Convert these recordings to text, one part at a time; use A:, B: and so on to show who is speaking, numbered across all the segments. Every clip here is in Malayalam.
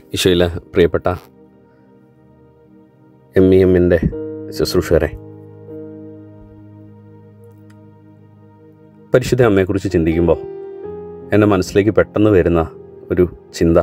A: ഈശോയിലെ പ്രിയപ്പെട്ട എം ഇ എമ്മിൻ്റെ ശുശ്രൂഷകരെ പരിശുദ്ധ അമ്മയെക്കുറിച്ച് ചിന്തിക്കുമ്പോൾ എൻ്റെ മനസ്സിലേക്ക് പെട്ടെന്ന് വരുന്ന ഒരു ചിന്ത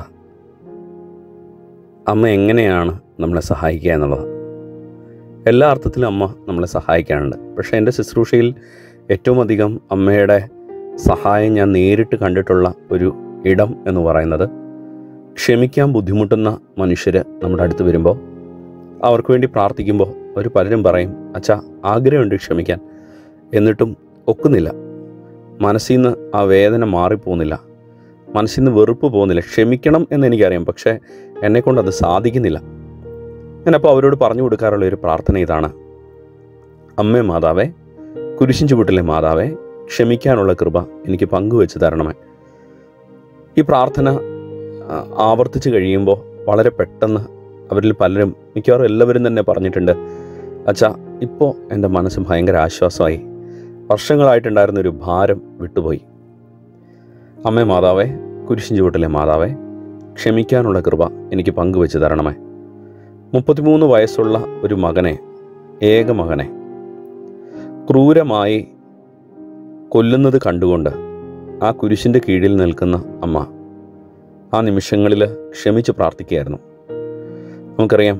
A: അമ്മ എങ്ങനെയാണ് നമ്മളെ സഹായിക്കുക എന്നുള്ളതാണ് എല്ലാ അർത്ഥത്തിലും അമ്മ നമ്മളെ സഹായിക്കാറുണ്ട് പക്ഷേ എൻ്റെ ശുശ്രൂഷയിൽ ഏറ്റവും അധികം അമ്മയുടെ സഹായം ഞാൻ നേരിട്ട് കണ്ടിട്ടുള്ള ഒരു ഇടം എന്ന് പറയുന്നത് ക്ഷമിക്കാൻ ബുദ്ധിമുട്ടുന്ന മനുഷ്യർ നമ്മുടെ അടുത്ത് വരുമ്പോൾ അവർക്ക് വേണ്ടി പ്രാർത്ഥിക്കുമ്പോൾ അവർ പലരും പറയും അച്ഛാ ആഗ്രഹമുണ്ട് ക്ഷമിക്കാൻ എന്നിട്ടും ഒക്കുന്നില്ല മനസ്സിൽ നിന്ന് ആ വേദന മാറിപ്പോകുന്നില്ല മനസ്സിൽ നിന്ന് വെറുപ്പ് പോകുന്നില്ല ക്ഷമിക്കണം എന്ന് എനിക്കറിയാം പക്ഷേ എന്നെക്കൊണ്ട് അത് സാധിക്കുന്നില്ല ഞാനപ്പോൾ അവരോട് പറഞ്ഞു കൊടുക്കാറുള്ള ഒരു പ്രാർത്ഥന ഇതാണ് അമ്മേ മാതാവേ കുരിശിൻ ചുവട്ടിലെ മാതാവേ ക്ഷമിക്കാനുള്ള കൃപ എനിക്ക് പങ്കുവെച്ച് തരണമേ ഈ പ്രാർത്ഥന ആ, ആവർത്തിച്ച് കഴിയുമ്പോൾ വളരെ പെട്ടെന്ന് അവരിൽ പലരും മിക്കവാറും എല്ലാവരും തന്നെ പറഞ്ഞിട്ടുണ്ട് അച്ഛാ ഇപ്പോൾ എൻ്റെ മനസ്സ് ഭയങ്കര ആശ്വാസമായി വർഷങ്ങളായിട്ടുണ്ടായിരുന്ന ഒരു ഭാരം വിട്ടുപോയി അമ്മേ മാതാവേ കുരിശിൻ ചുവട്ടിലെ മാതാവേ ക്ഷമിക്കാനുള്ള കൃപ എനിക്ക് പങ്കുവെച്ച് തരണമേ മുപ്പത്തിമൂന്ന് വയസ്സുള്ള ഒരു മകനെ ഏക മകനെ ക്രൂരമായി കൊല്ലുന്നത് കണ്ടുകൊണ്ട് ആ കുരിശിൻ്റെ കീഴിൽ നിൽക്കുന്ന അമ്മ ആ നിമിഷങ്ങളിൽ ക്ഷമിച്ച് പ്രാർത്ഥിക്കുകയായിരുന്നു നമുക്കറിയാം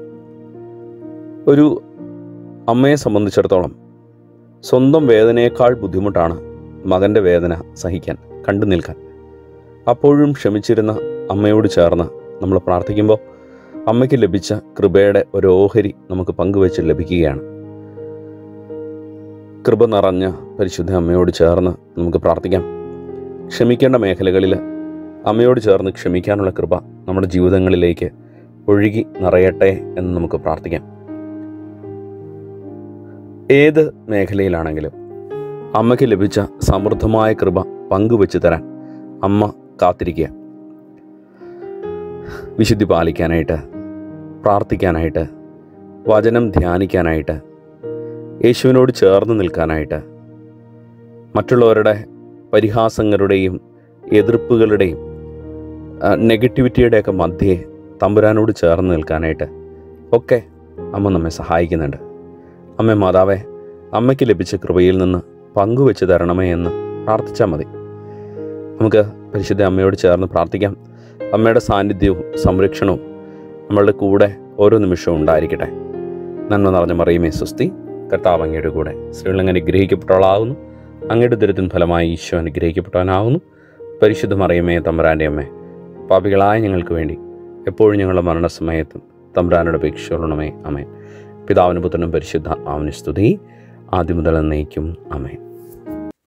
A: ഒരു അമ്മയെ സംബന്ധിച്ചിടത്തോളം സ്വന്തം വേദനയേക്കാൾ ബുദ്ധിമുട്ടാണ് മകൻ്റെ വേദന സഹിക്കാൻ കണ്ടു നിൽക്കാൻ അപ്പോഴും ക്ഷമിച്ചിരുന്ന അമ്മയോട് ചേർന്ന് നമ്മൾ പ്രാർത്ഥിക്കുമ്പോൾ അമ്മയ്ക്ക് ലഭിച്ച കൃപയുടെ ഒരു ഓഹരി നമുക്ക് പങ്കുവെച്ച് ലഭിക്കുകയാണ് കൃപ നിറഞ്ഞ പരിശുദ്ധ അമ്മയോട് ചേർന്ന് നമുക്ക് പ്രാർത്ഥിക്കാം ക്ഷമിക്കേണ്ട മേഖലകളിൽ അമ്മയോട് ചേർന്ന് ക്ഷമിക്കാനുള്ള കൃപ നമ്മുടെ ജീവിതങ്ങളിലേക്ക് ഒഴുകി നിറയട്ടെ എന്ന് നമുക്ക് പ്രാർത്ഥിക്കാം ഏത് മേഖലയിലാണെങ്കിലും അമ്മയ്ക്ക് ലഭിച്ച സമൃദ്ധമായ കൃപ പങ്കുവെച്ച് തരാൻ അമ്മ കാത്തിരിക്കുക വിശുദ്ധി പാലിക്കാനായിട്ട് പ്രാർത്ഥിക്കാനായിട്ട് വചനം ധ്യാനിക്കാനായിട്ട് യേശുവിനോട് ചേർന്ന് നിൽക്കാനായിട്ട് മറ്റുള്ളവരുടെ പരിഹാസങ്ങളുടെയും എതിർപ്പുകളുടെയും ആ, നെഗറ്റിവിറ്റിയുടെയൊക്കെ മധ്യേ തമ്പുരാനോട് ചേർന്ന് നിൽക്കാനായിട്ട് ഒക്കെ അമ്മ നമ്മെ സഹായിക്കുന്നുണ്ട് അമ്മ മാതാവേ അമ്മയ്ക്ക് ലഭിച്ച കൃപയിൽ നിന്ന് പങ്കുവെച്ച് തരണമേ എന്ന് പ്രാർത്ഥിച്ചാൽ മതി നമുക്ക് പരിശുദ്ധ അമ്മയോട് ചേർന്ന് പ്രാർത്ഥിക്കാം അമ്മയുടെ സാന്നിധ്യവും സംരക്ഷണവും നമ്മളുടെ കൂടെ ഓരോ നിമിഷവും ഉണ്ടായിരിക്കട്ടെ നന്മ നിറഞ്ഞ മറിയുമേ സുസ്തി കർത്താവ് അങ്ങയുടെ കൂടെ സ്ത്രീകൾ അങ്ങനെ ഗ്രഹിക്കപ്പെട്ടവളാകുന്നു അങ്ങയുടെ ദുരിതം ഫലമായി ഈശോ അനുഗ്രഹിക്കപ്പെട്ടവനാകുന്നു പരിശുദ്ധ മറിയമേ തമ്പുരാൻ്റെ അമ്മേ പാപികളായ ഞങ്ങൾക്ക് വേണ്ടി എപ്പോഴും ഞങ്ങളുടെ മരണസമയത്തും തമ്പുരാനോട് അപേക്ഷിച്ചോളണമേ അമേൻ പിതാവിന് പുത്രനും പരിശുദ്ധ ആവിന് സ്തുതി ആദ്യം മുതൽ എന്നേക്കും അമേൻ